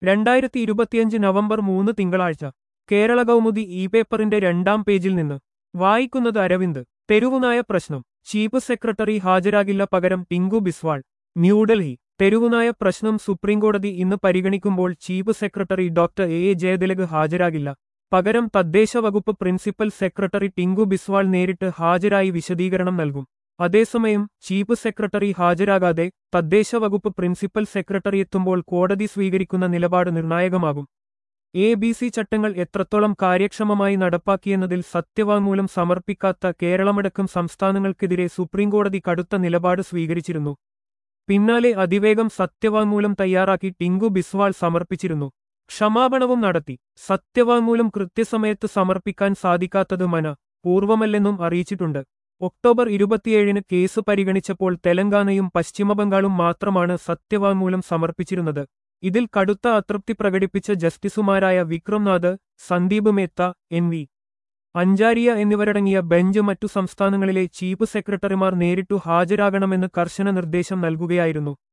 രണ്ടായിരത്തി ഇരുപത്തിയഞ്ച് നവംബർ മൂന്ന് തിങ്കളാഴ്ച കേരള കൗമുദി ഇ പേപ്പറിന്റെ രണ്ടാം പേജിൽ നിന്ന് വായിക്കുന്നത് അരവിന്ദ് തെരുവുനായ പ്രശ്നം ചീഫ് സെക്രട്ടറി ഹാജരാകില്ല പകരം ടിങ്കു ബിസ്വാൾ ന്യൂഡൽഹി തെരുവുനായ പ്രശ്നം സുപ്രീംകോടതി ഇന്ന് പരിഗണിക്കുമ്പോൾ chief secretary doctor A A Jayathilak ഹാജരാകില്ല പകരം തദ്ദേശ വകുപ്പ് പ്രിൻസിപ്പൽ സെക്രട്ടറി ടിങ്കു ബിസ്വാൾ നേരിട്ട് ഹാജരായി വിശദീകരണം നൽകും അതേസമയം ചീഫ് സെക്രട്ടറി ഹാജരാകാതെ തദ്ദേശ വകുപ്പ് പ്രിൻസിപ്പൽ സെക്രട്ടറി എത്തുമ്പോൾ കോടതി സ്വീകരിക്കുന്ന നിലപാട് നിർണായകമാകും എ ബി സി ചട്ടങ്ങൾ എത്രത്തോളം കാര്യക്ഷമമായി നടപ്പാക്കിയെന്നതിൽ സത്യവാങ്മൂലം സമർപ്പിക്കാത്ത കേരളമടക്കം സംസ്ഥാനങ്ങൾക്കെതിരെ സുപ്രീംകോടതി കടുത്ത നിലപാട് സ്വീകരിച്ചിരുന്നു പിന്നാലെ അതിവേഗം സത്യവാങ്മൂലം തയ്യാറാക്കി ടിങ്കു ബിസ്വാൾ സമർപ്പിച്ചിരുന്നു ക്ഷമാപണവും നടത്തി സത്യവാങ്മൂലം കൃത്യസമയത്ത് സമർപ്പിക്കാൻ സാധിക്കാത്തത് മന പൂർവമല്ലെന്നും അറിയിച്ചിട്ടുണ്ട് ഒക്ടോബർ ഇരുപത്തിയേഴിന് കേസ് പരിഗണിച്ചപ്പോൾ തെലങ്കാനയും പശ്ചിമബംഗാളും മാത്രമാണ് സത്യവാങ്മൂലം സമർപ്പിച്ചിരുന്നത് ഇതിൽ കടുത്ത അതൃപ്തി പ്രകടിപ്പിച്ച ജസ്റ്റിസുമാരായ വിക്രംനാഥ് സന്ദീപ് മേത്ത എൻ വി അഞ്ചാരിയ എന്നിവരടങ്ങിയ ബെഞ്ച് മറ്റു സംസ്ഥാനങ്ങളിലെ ചീഫ് സെക്രട്ടറിമാർ നേരിട്ടു ഹാജരാകണമെന്ന് കർശന നിർദ്ദേശം നൽകുകയായിരുന്നു